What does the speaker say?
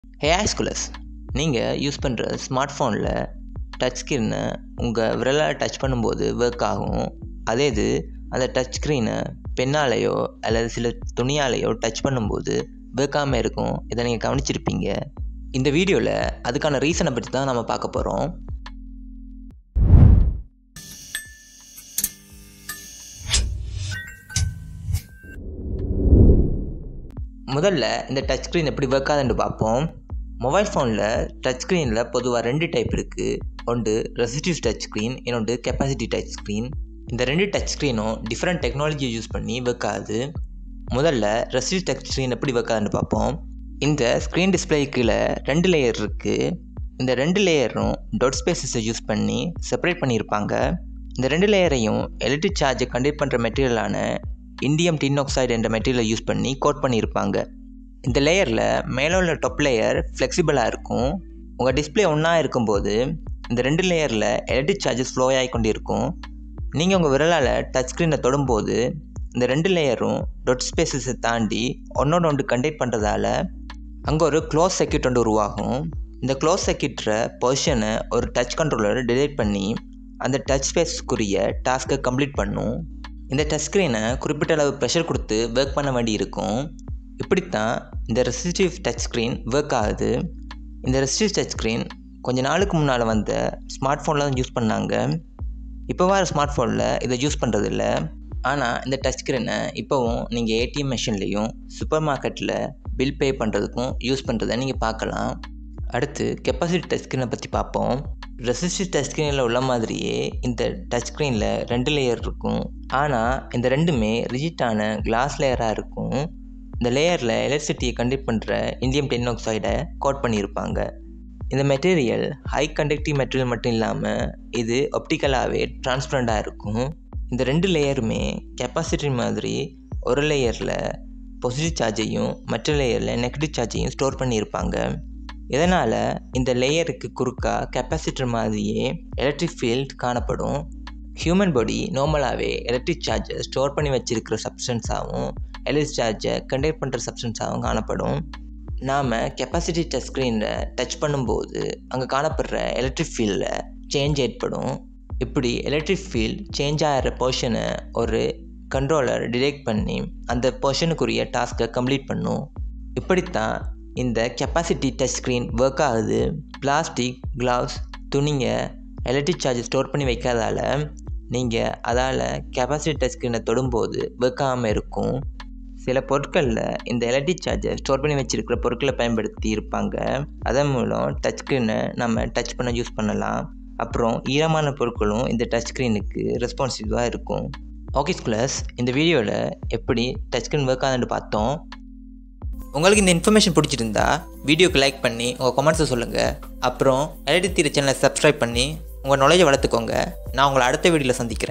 ஹே schoolers நீங்கள் use பண்ணுற smart ஃபோனில் டச் ஸ்க்ரீனை உங்கள் விரலால் டச் பண்ணும்போது ஒர்க் ஆகும் அதே இது அந்த டச் ஸ்க்ரீனை பெண்ணாலேயோ அல்லது சில துணியாலேயோ டச் பண்ணும்போது ஒர்க் ஆகாமல் இருக்கும் இதை நீங்கள் கவனிச்சிருப்பீங்க இந்த வீடியோவில் அதுக்கான ரீசனை பற்றி தான் நம்ம பார்க்க போகிறோம் முதல்ல இந்த டச் ஸ்க்ரீன் எப்படி ஒர்க் ஆகுதுன்னு பார்ப்போம் மொபைல் ஃபோனில் டச் ஸ்க்ரீனில் பொதுவாக ரெண்டு டைப் இருக்குது ஒன்று ரெசிஸ்டிவ் டச் ஸ்க்ரீன் இன்னொன்று கெப்பாசிட்டி டச் ஸ்க்ரீன் இந்த ரெண்டு டச் ஸ்க்ரீனும் டிஃப்ரெண்ட் டெக்னாலஜி யூஸ் பண்ணி ஒர்க் ஆகுது முதல்ல ரெசிஸ்டிவ் டச் ஸ்க்ரீன் எப்படி ஒர்க் ஆகுதுன்னு பார்ப்போம் இந்த ஸ்க்ரீன் டிஸ்பிளே கீழே ரெண்டு லேயர் இருக்குது இந்த ரெண்டு லேயரும் டொட் ஸ்பேசஸை யூஸ் பண்ணி செப்பரேட் பண்ணியிருப்பாங்க இந்த ரெண்டு லேயரையும் எலக்ட்ரிக் சார்ஜை கண்டக்ட் பண்ணுற மெட்டீரியலான இண்டியம் டின் ஆக்சைடு என்ற மெட்டீரியலை யூஸ் பண்ணி கோட் பண்ணியிருப்பாங்க இந்த லேயரில் மேலே உள்ள டொப் லேயர் ஃப்ளெக்சிபிளாக இருக்கும் உங்கள் டிஸ்பிளே ஒன்றா இருக்கும்போது இந்த ரெண்டு லேயரில் எலக்ட்ரிக் சார்ஜஸ் ஃப்ளோ ஆகி கொண்டு இருக்கும் நீங்கள் உங்கள் விரலால் டச் ஸ்க்ரீனை தொடும்போது இந்த ரெண்டு லேயரும் டொட் ஸ்பேசஸை தாண்டி ஒன்றோட ஒன்று கண்டக்ட் பண்ணுறதால அங்கே ஒரு க்ளோஸ் சர்க்கியூட் ஒன்று உருவாகும் இந்த க்ளோஸ் சர்க்கியூட்ற பொசிஷனை ஒரு டச் கண்ட்ரோலர் டிலைட் பண்ணி அந்த டச் ஸ்பேஸ்க்குரிய டாஸ்க்கை கம்ப்ளீட் பண்ணும் இந்த டச் ஸ்க்ரீனை குறிப்பிட்ட அளவு ப்ரெஷர் கொடுத்து ஒர்க் பண்ண வேண்டி இருக்கும் இப்படித்தான் இந்த ரெசிஸ்டிவ் டச் ஸ்க்ரீன் ஒர்க் ஆகுது இந்த ரெசிஸ்டிவ் டச் ஸ்க்ரீன் கொஞ்ச நாளுக்கு முன்னால் வந்த ஸ்மார்ட் ஃபோனில் தான் யூஸ் பண்ணாங்க இப்போ வர ஸ்மார்ட் ஃபோனில் இதை யூஸ் பண்ணுறதில்ல ஆனால் இந்த டச் ஸ்க்ரீனை இப்போவும் நீங்கள் ஏடிஎம் மிஷின்லேயும் சூப்பர் மார்க்கெட்டில் பில் பே பண்ணுறதுக்கும் யூஸ் பண்ணுறதை நீங்கள் பார்க்கலாம் அடுத்து கெப்பாசிட்டி டச் ஸ்க்ரீனை பற்றி பார்ப்போம் ரெசிஸ்டிவ் டச் ஸ்க்ரீனில் உள்ள மாதிரியே இந்த டச் ஸ்க்ரீனில் ரெண்டு லேயர் இருக்கும் ஆனால் இந்த ரெண்டுமே ரிஜிட்டான கிளாஸ் லேயராக இருக்கும் இந்த லேயரில் எலக்ட்ரிசிட்டியை கண்டக்ட் பண்ணுற இண்டியம் டென் ஆக்சைடை கோட் பண்ணியிருப்பாங்க இந்த மெட்டீரியல் ஹை கண்டக்டிவ் மெட்டீரியல் மட்டும் இல்லாமல் இது ஒப்டிக்கலாகவே டிரான்ஸ்பரண்ட்டாக இருக்கும் இந்த ரெண்டு லேயருமே கெப்பாசிட்டி மாதிரி ஒரு லேயரில் பாசிட்டிவ் சார்ஜையும் மற்ற லேயரில் நெகட்டிவ் சார்ஜையும் ஸ்டோர் பண்ணியிருப்பாங்க இதனால் இந்த லேயருக்கு குறுக்கா கெப்பாசிட்டர் மாதிரியே எலக்ட்ரிக் ஃபீல்ட் காணப்படும் ஹியூமன் பாடி நார்மலாகவே எலக்ட்ரிக் சார்ஜை ஸ்டோர் பண்ணி வச்சிருக்கிற சப்ஸ்டன்ஸாகவும் எலக்ட்ரிக் சார்ஜை கண்டக்ட் பண்ணுற சப்ஸ்டன்ஸாகவும் காணப்படும் நாம் கெப்பாசிட்டி டச் ஸ்க்ரீனில் டச் பண்ணும்போது அங்கே காணப்படுற எலக்ட்ரிக் ஃபீல்டில் சேஞ்ச் ஏற்படும் இப்படி எலக்ட்ரிக் ஃபீல்ட் சேஞ்ச் ஆகிற போர்ஷனை ஒரு கண்ட்ரோலர் டிடெக்ட் பண்ணி அந்த போர்ஷனுக்குரிய டாஸ்க்கை கம்ப்ளீட் பண்ணும் இப்படித்தான் இந்த கெப்பாசிட்டி டச் ஸ்க்ரீன் ஒர்க் ஆகுது பிளாஸ்டிக் க்ளவுஸ் துணிங்க எலக்ட்ரிக் சார்ஜ் ஸ்டோர் பண்ணி வைக்காதால நீங்கள் அதால் கெப்பாசிட்டி டச் ஸ்க்ரீனை தொடும்போது ஒர்க் ஆகாமல் இருக்கும் சில பொருட்களில் இந்த எலக்ட்ரிக் சார்ஜை ஸ்டோர் பண்ணி வச்சுருக்கிற பொருட்களை பயன்படுத்தி இருப்பாங்க அதன் மூலம் டச் ஸ்க்ரீனை நம்ம டச் பண்ண யூஸ் பண்ணலாம் அப்புறம் ஈரமான பொருட்களும் இந்த டச் ஸ்க்ரீனுக்கு ரெஸ்பான்சிவாக இருக்கும் ஓகே ஸ்கூலர்ஸ் இந்த வீடியோவில் எப்படி டச் ஸ்க்ரீன் ஒர்க் ஆகுதுன்னு பார்த்தோம் உங்களுக்கு இந்த இன்ஃபர்மேஷன் பிடிச்சிருந்தா வீடியோக்கு லைக் பண்ணி உங்கள் கமெண்ட்ஸை சொல்லுங்கள் அப்புறம் எலக்ட்ரிக் தீர சேனலை சப்ஸ்கிரைப் பண்ணி உங்கள் நாலேஜை வளர்த்துக்கோங்க நான் உங்களை அடுத்த வீடியோவில் சந்திக்கிறேன்